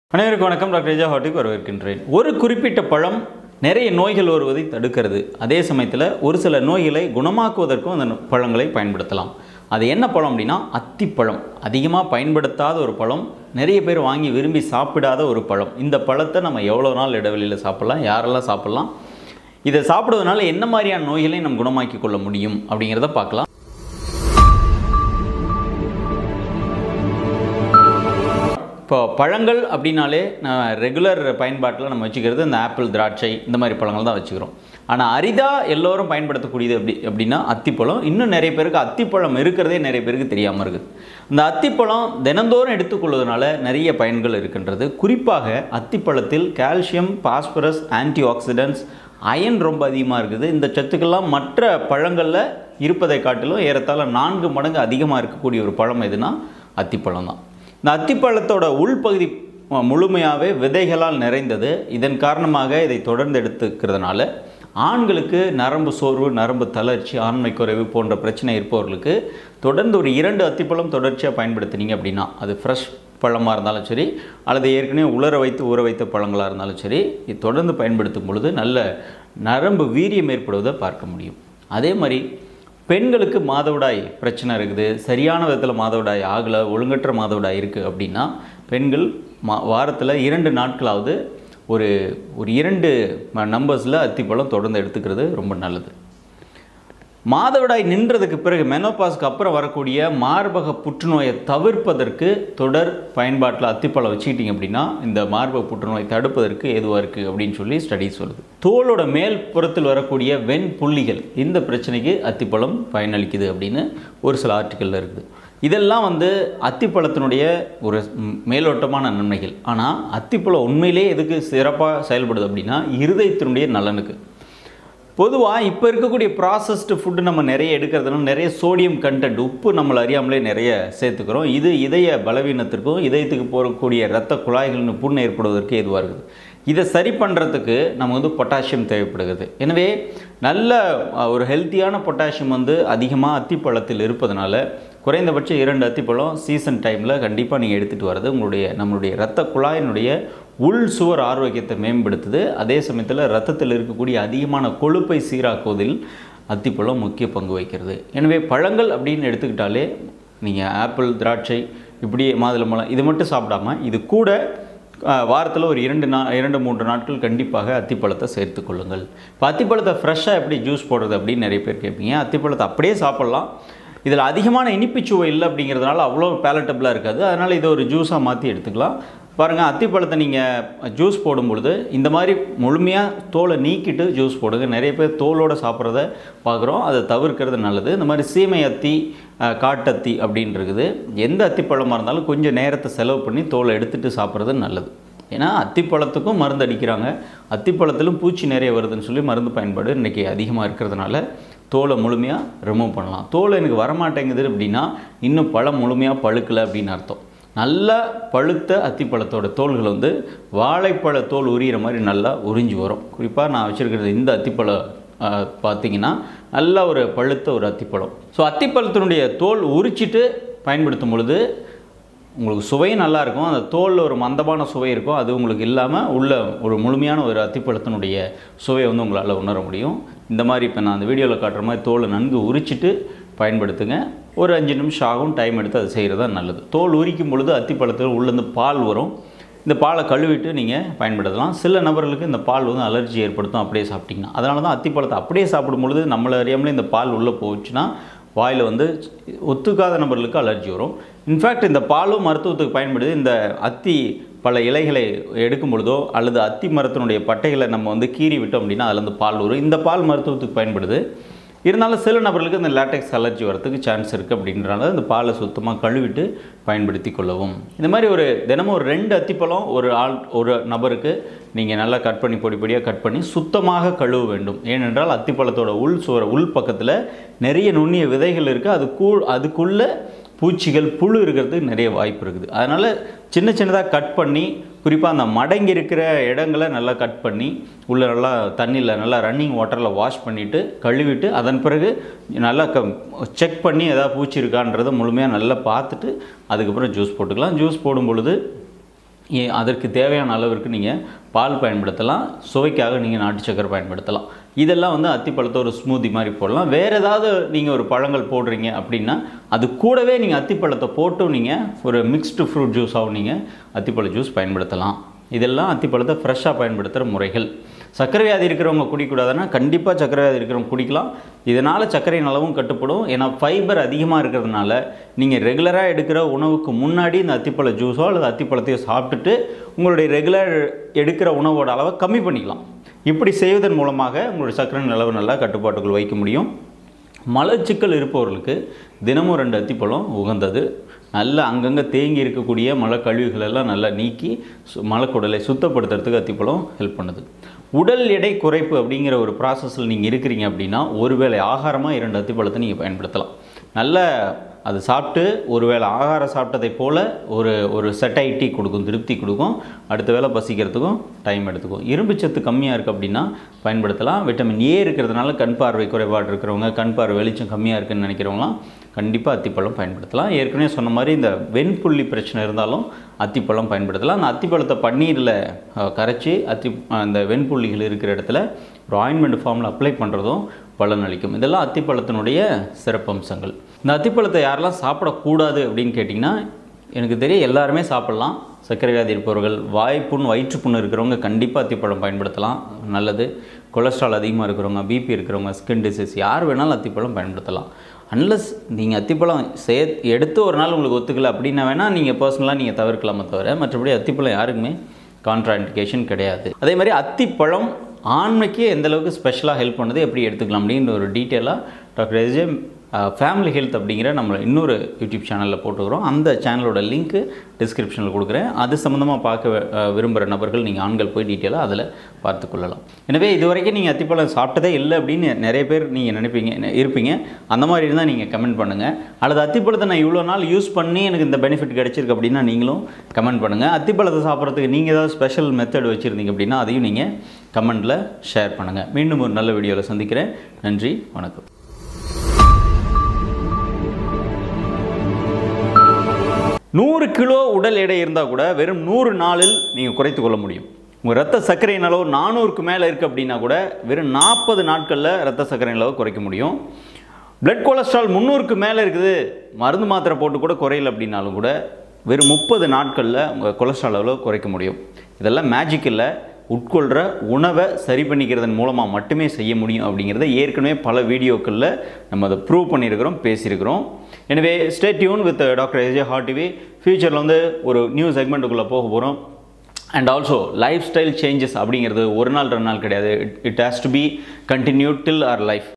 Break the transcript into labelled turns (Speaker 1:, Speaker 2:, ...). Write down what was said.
Speaker 1: அனைவருக்கும் வணக்கம் டாக்டர் ரேஜா ஹாட்டுக்கு வரவேற்கின்றேன் ஒரு குறிப்பிட்ட பழம் நிறைய நோய்கள் வருவதை தடுக்கிறது அதே சமயத்தில் ஒரு சில நோய்களை குணமாக்குவதற்கும் அந்த பழங்களை பயன்படுத்தலாம் அது என்ன பழம் அப்படின்னா அத்திப்பழம் அதிகமாக பயன்படுத்தாத ஒரு பழம் நிறைய பேர் வாங்கி விரும்பி சாப்பிடாத ஒரு பழம் இந்த பழத்தை நம்ம எவ்வளோ நாள் இடைவெளியில் சாப்பிட்லாம் யாரெல்லாம் சாப்பிட்லாம் இதை சாப்பிடுவதனால என்ன மாதிரியான நோய்களை நம்ம குணமாக்கி கொள்ள முடியும் அப்படிங்கிறத பார்க்கலாம் இப்போ பழங்கள் அப்படின்னாலே நான் ரெகுலர் பயன்பாட்டில் நம்ம வச்சுக்கிறது இந்த ஆப்பிள் திராட்சை இந்த மாதிரி பழங்கள் தான் வச்சுக்கிறோம் ஆனால் அரிதாக எல்லோரும் பயன்படுத்தக்கூடியது எப்படி அப்படின்னா அத்திப்பழம் இன்னும் நிறைய பேருக்கு அத்திப்பழம் இருக்கிறதே நிறைய பேருக்கு தெரியாமல் இருக்குது இந்த அத்திப்பழம் தினந்தோறும் எடுத்துக்கொள்வதனால நிறைய பயன்கள் இருக்கின்றது குறிப்பாக அத்திப்பழத்தில் calcium phosphorus antioxidants iron ரொம்ப அதிகமாக இருக்குது இந்த சத்துக்கள்லாம் மற்ற பழங்களில் இருப்பதை காட்டிலும் ஏறத்தாழ நான்கு மடங்கு அதிகமாக இருக்கக்கூடிய ஒரு பழம் எதுனா அத்திப்பழம் தான் இந்த அத்திப்பழத்தோட உள்பகுதி அஹ், முழுமையாகவே விதைகளால் நிறைந்தது இதன் காரணமாக இதை தொடர்ந்து எடுத்துக்கிறதுனால ஆண்களுக்கு நரம்பு சோர்வு நரம்பு தளர்ச்சி ஆண்மை குறைவு போன்ற பிரச்சனை இருப்பவர்களுக்கு தொடர்ந்து ஒரு இரண்டு அத்திப்பழம் தொடர்ச்சியாக பயன்படுத்தினீங்க அப்படின்னா அது ஃப்ரெஷ் பழமாக இருந்தாலும் சரி அல்லது ஏற்கனவே உலர வைத்து ஊற வைத்த பழங்களாக இருந்தாலும் சரி இது தொடர்ந்து பயன்படுத்தும் பொழுது நல்ல நரம்பு வீரியம் ஏற்படுவதை பார்க்க முடியும் அதே மாதிரி பெண்களுக்கு மாதவிடாய் பிரச்சனை இருக்குது சரியான விதத்தில் மாதவிடாய் ஆகலை ஒழுங்கற்ற மாதவிடாய் இருக்குது அப்படின்னா பெண்கள் மா வாரத்தில் இரண்டு நாட்களாவது ஒரு ஒரு இரண்டு நம்பர்ஸில் அத்திப்பழம் தொடர்ந்து எடுத்துக்கிறது ரொம்ப நல்லது மாதவிடாய் நின்றதுக்கு பிறகு மெனோபாஸ்க்கு அப்புறம் வரக்கூடிய மார்பக புற்றுநோயை தவிர்ப்பதற்கு தொடர் பயன்பாட்டில் அத்திப்பழம் வச்சுக்கிட்டிங்க அப்படின்னா இந்த மார்பக புற்றுநோய் தடுப்பதற்கு ஏதுவாக இருக்குது அப்படின்னு சொல்லி ஸ்டடிஸ் சொல்லுது தோலோட மேல் புறத்தில் வரக்கூடிய வெண் புள்ளிகள் இந்த பிரச்சனைக்கு அத்திப்பழம் பயனளிக்குது அப்படின்னு ஒரு சில ஆர்டிக்கலில் இருக்குது இதெல்லாம் வந்து அத்திப்பழத்தினுடைய ஒரு ம், மேலோட்டமான நன்மைகள் ஆனால் அத்திப்பழம் உண்மையிலே எதுக்கு சிறப்பாக செயல்படுது அப்படின்னா இருதயத்தினுடைய நலனுக்கு பொதுவாக இப்போ இருக்கக்கூடிய ப்ராசஸ்டு ஃபுட்டு நம்ம நிறைய எடுக்கிறதுனால நிறைய சோடியம் கண்டென்ட் உப்பு நம்மளை அறியாமலே நிறைய சேர்த்துக்கிறோம் இது இதய பலவீனத்திற்கும் இதயத்துக்கு போகக்கூடிய இரத்த குழாய்களின் புண் ஏற்படுவதற்கு ஏதுவாக இருக்குது இதை சரி பண்ணுறதுக்கு நம்ம வந்து பொட்டாசியம் தேவைப்படுகிறது எனவே நல்ல அஹ், ஒரு ஹெல்த்தியான பொட்டாசியம் வந்து அதிகமாக அத்திப்பழத்தில் இருப்பதனால குறைந்தபட்சம் இரண்டு அத்திப்பழம் சீசன் டைமில் கண்டிப்பாக நீங்கள் எடுத்துகிட்டு வர்றது உங்களுடைய நம்மளுடைய இரத்த குழாயினுடைய உள் சுவர் ஆரோக்கியத்தை மேம்படுத்துது அதே சமயத்தில் ரத்தத்தில் இருக்கக்கூடிய அதிகமான கொழுப்பை சீராக்குவதில் அத்திப்பழம் முக்கிய பங்கு வகிக்கிறது எனவே பழங்கள் அப்படின்னு எடுத்துக்கிட்டாலே நீங்கள் ஆப்பிள் திராட்சை இப்படி மாதுளம்பழம் இது மட்டும் சாப்பிடாம இது கூட வாரத்தில் ஒரு இரண்டு நா இரண்டு மூன்று நாட்கள் கண்டிப்பாக அத்திப்பழத்தை சேர்த்து கொள்ளுங்கள் இப்போ அத்திப்பழத்தை ஃப்ரெஷ்ஷாக எப்படி ஜூஸ் போடுறது அப்படின்னு நிறைய பேர் கேட்பீங்க அத்திப்பழத்தை அப்படியே சாப்பிட்லாம் இதில் அதிகமான இனிப்புச்சுவை இல்லை அப்படிங்கிறதுனால அவ்வளோ பேலட்டபிளாக இருக்காது அதனால் இதை ஒரு ஜூஸாக மாற்றி எடுத்துக்கலாம் பாருங்கள் அத்திப்பழத்தை நீங்கள் ஜூஸ் போடும் பொழுது இந்த மாதிரி முழுமையாக தோலை நீக்கிட்டு ஜூஸ் போடுங்க நிறைய பேர் தோலோடு சாப்பிட்றத பார்க்குறோம் அதை தவிர்க்கிறது நல்லது இந்த மாதிரி சீமை அத்தி அஹ், காட்டத்தி அப்படின்னு இருக்குது எந்த அத்திப்பழமாக இருந்தாலும் கொஞ்சம் நேரத்தை செலவு பண்ணி தோலை எடுத்துகிட்டு சாப்பிட்றது நல்லது ஏன்னா அத்திப்பழத்துக்கும் மருந்து அடிக்கிறாங்க அத்திப்பழத்திலும் பூச்சி நிறைய வருதுன்னு சொல்லி மருந்து பயன்பாடு இன்றைக்கி அதிகமாக இருக்கிறதுனால தோலை முழுமையாக ரிமூவ் பண்ணலாம் தோல் எனக்கு வரமாட்டேங்குது அப்படின்னா இன்னும் பழம் முழுமையாக பழுக்கலை அப்படின்னு அர்த்தம் நல்லா பழுத்த அத்திப்பழத்தோட தோல்கள் வந்து வாழைப்பழ தோல் உரியிற மாதிரி நல்லா உறிஞ்சி வரும் குறிப்பாக நான் வச்சுருக்கிறது இந்த அத்திப்பழம் ஆஹ், பார்த்தீங்கன்னா நல்ல ஒரு பழுத்த ஒரு அத்திப்பழம் ஸோ அத்திப்பழத்தினுடைய தோல் உரிச்சிட்டு பயன்படுத்தும் பொழுது உங்களுக்கு சுவையும் நல்லா இருக்கும் அந்த தோலில் ஒரு மந்தமான சுவை இருக்கும் அது உங்களுக்கு இல்லாமல் உள்ள ஒரு முழுமையான ஒரு அத்திப்பழத்தினுடைய சுவையை வந்து உங்களால் உணர முடியும் இந்த மாதிரி இப்போ நான் அந்த வீடியோவில் காட்டுற மாதிரி தோலை நன்கு உரிச்சிட்டு பயன்படுத்துங்க ஒரு அஞ்சு நிமிஷம் ஆகும் டைம் எடுத்து அதை செய்கிறது தான் நல்லது தோல் உரிக்கும் பொழுது அத்திப்பழத்தில் உள்ளேருந்து பால் வரும் இந்த பாலை கழுவிட்டு நீங்கள் பயன்படுத்தலாம் சில நபர்களுக்கு இந்த பால் வந்து அலர்ஜி ஏற்படுத்தும் அப்படியே சாப்பிட்டிங்கன்னா அதனால தான் அத்திப்பழத்தை அப்படியே சாப்பிடும் பொழுது நம்மளை அறியாமலே இந்த பால் உள்ளே போச்சுன்னா வாயில் வந்து ஒத்துக்காத நபர்களுக்கு அலர்ஜி வரும் இன்ஃபேக்ட் இந்த பாலும் மருத்துவத்துக்கு பயன்படுது இந்த அத்தி பல இலைகளை எடுக்கும் பொழுதோ அல்லது அத்தி மரத்தினுடைய பட்டைகளை நம்ம வந்து கீறி விட்டோம் அப்படின்னா அதுலேருந்து பால் வரும் இந்த பால் மருத்துவத்துக்கு பயன்படுது இருந்தாலும் சில நபர்களுக்கு இந்த லேட்டெக்ஸ் அலர்ஜி வரதுக்கு சான்ஸ் இருக்குது அப்படின்றனால இந்த பாலை சுத்தமாக கழுவிட்டு பயன்படுத்தி கொள்ளவும் இந்த மாதிரி ஒரு தினமும் ஒரு ரெண்டு அத்திப்பழம் ஒரு ஆள் ஒரு நபருக்கு நீங்கள் நல்லா கட் பண்ணி பொடி பொடியாக கட் பண்ணி சுத்தமாக கழுவ வேண்டும் ஏனென்றால் அத்திப்பழத்தோட உள் சுவர உள் பக்கத்தில் நிறைய நுண்ணிய விதைகள் இருக்குது அது கூ அதுக்குள்ளே பூச்சிகள் புழு இருக்கிறதுக்கு நிறைய வாய்ப்பு இருக்குது அதனால் சின்ன சின்னதாக கட் பண்ணி குறிப்பாக அந்த மடங்கி இருக்கிற இடங்களை நல்லா கட் பண்ணி உள்ள நல்லா தண்ணியில் நல்லா ரன்னிங் வாட்டரில் வாஷ் பண்ணிவிட்டு கழுவிட்டு அதன் பிறகு நல்லா க செக் பண்ணி எதாவது பூச்சி இருக்கான்றதை முழுமையாக நல்லா பார்த்துட்டு அதுக்கப்புறம் ஜூஸ் போட்டுக்கலாம் ஜூஸ் போடும் பொழுது ஏ- அதற்கு தேவையான அளவிற்கு நீங்கள் பால் பயன்படுத்தலாம் சுவைக்காக நீங்கள் நாட்டு சக்கரை பயன்படுத்தலாம் இதெல்லாம் வந்து அத்திப்பழத்தை ஒரு ஸ்மூதி மாதிரி போடலாம் வேறு ஏதாவது நீங்கள் ஒரு பழங்கள் போடுறீங்க அப்படின்னா அது கூடவே நீங்கள் அத்திப்பழத்தை போட்டும் நீங்கள் ஒரு மிக்ஸ்டு ஃப்ரூட் ஜூஸாகவும் நீங்கள் அத்திப்பழ ஜூஸ் பயன்படுத்தலாம் இதெல்லாம் அத்திப்பழத்தை ஃப்ரெஷ்ஷாக பயன்படுத்துகிற முறைகள் சர்க்கரை வியாதி இருக்கிறவங்க குடிக்கக்கூடாதுன்னா கண்டிப்பாக சர்க்கரை வியாதி இருக்கிறவங்க குடிக்கலாம் இதனால் சர்க்கரையின் அளவும் கட்டுப்படும் ஏன்னா ஃபைபர் அதிகமாக இருக்கிறதுனால நீங்கள் ரெகுலராக எடுக்கிற உணவுக்கு முன்னாடி இந்த அத்திப்பழ ஜூஸோ அல்லது அத்திப்பழத்தையோ சாப்பிட்டுட்டு உங்களுடைய ரெகுலர் எடுக்கிற உணவோட அளவை கம்மி பண்ணிக்கலாம் இப்படி செய்வதன் மூலமாக உங்களுடைய சர்க்கரையின் அளவு நல்லா கட்டுப்பாட்டுக்குள் வைக்க முடியும் மலச்சிக்கல் இருப்பவர்களுக்கு தினமும் ரெண்டு அத்திப்பழம் உகந்தது நல்லா அங்கங்கே தேங்கி இருக்கக்கூடிய மலை கழிவுகள் எல்லாம் நல்லா நீக்கி சு மலக்குடலை சுத்தப்படுத்துறதுக்கு அத்திப்பழம் ஹெல்ப் பண்ணுது உடல் எடை குறைப்பு அப்படிங்கிற ஒரு ப்ராசஸில் நீங்கள் இருக்கிறீங்க அப்படின்னா ஒருவேளை ஆகாரமாக இரண்டு அத்திப்பழத்தை நீங்கள் பயன்படுத்தலாம் நல்ல அது சாப்பிட்டு ஒருவேளை ஆகாரம் சாப்பிட்டதை போல் ஒரு ஒரு செட்டைட்டி கொடுக்கும் திருப்தி கொடுக்கும் அடுத்த வேளை பசிக்கிறதுக்கும் டைம் எடுத்துக்கும் இரும்புச்சத்து கம்மியாக இருக்குது அப்படின்னா பயன்படுத்தலாம் விட்டமின் ஏ இருக்கிறதுனால கண் பார்வை குறைபாடு இருக்கிறவங்க கண் பார்வை வெளிச்சம் கம்மியாக இருக்குன்னு நினைக்கிறவங்களாம் கண்டிப்பாக அத்திப்பழம் பயன்படுத்தலாம் ஏற்கனவே சொன்ன மாதிரி இந்த வெண்புள்ளி பிரச்சனை இருந்தாலும் அத்திப்பழம் பயன்படுத்தலாம் அந்த அத்திப்பழத்தை பன்னீரில் அஹ், கரைச்சி அத்தி அந்த வெண்புள்ளிகள் இருக்கிற இடத்துல ஒரு ஆயின்மெண்ட் ஃபார்மில் அப்ளை பண்ணுறதும் பலன் அளிக்கும் இதெல்லாம் அத்திப்பழத்தினுடைய சிறப்பம்சங்கள் இந்த அத்திப்பழத்தை யாரெல்லாம் சாப்பிடக்கூடாது அப்படின்னு கேட்டிங்கன்னா எனக்கு தெரிய எல்லாருமே சாப்பிட்லாம் சர்க்கரை வியாதி இருப்பவர்கள் வாய்ப்புண் வயிற்றுப்புண் இருக்கிறவங்க கண்டிப்பாக அத்திப்பழம் பயன்படுத்தலாம் நல்லது கொலஸ்ட்ரால் அதிகமாக இருக்கிறவங்க பிபி இருக்கிறவங்க ஸ்கின் டிசீஸ் யார் வேணாலும் அத்திப்பழம் பயன்படுத்தலாம் அன்லஸ் நீங்கள் அத்திப்பழம் சே எடுத்து ஒரு நாள் உங்களுக்கு ஒத்துக்கல அப்படின்னா வேணால் நீங்கள் பர்சனலாக நீங்கள் தவிர்க்கலாமே தவிர மற்றபடி அத்திப்பழம் யாருக்குமே கான்ட்ராண்டிகேஷன் கிடையாது அதே மாதிரி அத்திப்பழம் ஆண்மைக்கு எந்த அளவுக்கு ஸ்பெஷலாக ஹெல்ப் பண்ணுது எப்படி எடுத்துக்கலாம் அப்படின்ற ஒரு டீட்டெயிலாக டாக்டர் எஸ்ஜே ஃபேமிலி ஹெல்த் அப்படிங்கிற நம்மளை இன்னொரு யூடியூப் சேனலில் போட்டுக்கிறோம் அந்த சேனலோட லிங்க்கு டிஸ்கிரிப்ஷனில் கொடுக்குறேன் அது சம்மந்தமாக பார்க்க அஹ், விரும்புகிற நபர்கள் நீங்கள் ஆண்கள் போய் டீட்டெயிலாக அதில் பார்த்து கொள்ளலாம் எனவே இதுவரைக்கும் நீங்கள் அத்திப்பழம் சாப்பிட்டதே இல்லை அப்படின்னு நிறைய பேர் நீங்கள் நினைப்பீங்க நெ- இருப்பீங்க அந்த மாதிரி இருந்தால் நீங்கள் கமெண்ட் பண்ணுங்கள் அல்லது அத்திப்பழத்தை நான் இவ்வளோ நாள் யூஸ் பண்ணி எனக்கு இந்த பெனிஃபிட் கிடைச்சிருக்கு அப்படின்னா நீங்களும் கமெண்ட் பண்ணுங்கள் அத்திப்பழத்தை சாப்பிட்றதுக்கு நீங்கள் ஏதாவது ஸ்பெஷல் மெத்தட் வச்சுருந்தீங்க அப்படின்னா அதையும் நீங்கள் கமெண்ட்டில் ஷேர் பண்ணுங்கள் மீண்டும் ஒரு நல்ல வீடியோவில் சந்திக்கிறேன் நன்றி வணக்கம் நூறு கிலோ உடல் எடை இருந்தால் கூட வெறும் நூறு நாளில் நீங்கள் குறைத்து கொள்ள முடியும் உங்கள் ரத்த சர்க்கரையின் அளவு நானூறுக்கு மேலே இருக்குது அப்படின்னா கூட வெறும் நாற்பது நாட்களில் ரத்த சர்க்கரையின் அளவு குறைக்க முடியும் பிளட் கொலஸ்ட்ரால் முந்நூறுக்கு மேலே இருக்குது மருந்து மாத்திரை போட்டு கூட குறையல அப்படின்னாலும் கூட வெறும் முப்பது நாட்களில் உங்கள் கொலஸ்ட்ரால் அளவு குறைக்க முடியும் இதெல்லாம் மேஜிக் இல்லை உட்கொள்கிற உணவை சரி பண்ணிக்கிறதன் மூலமாக மட்டுமே செய்ய முடியும் அப்படிங்கிறத ஏற்கனவே பல வீடியோக்களில் நம்ம அதை ப்ரூவ் பண்ணியிருக்கிறோம் பேசியிருக்கிறோம் எனவே stay tune with doctor AJ heart TV ஃபியூச்சரில் வந்து ஒரு நியூ செக்மெண்ட்டுக்குள்ளே போக போகிறோம் and also lifestyle changes அப்படிங்கிறது ஒரு நாள் ரெண்டு நாள் கிடையாது it has to be continue till our life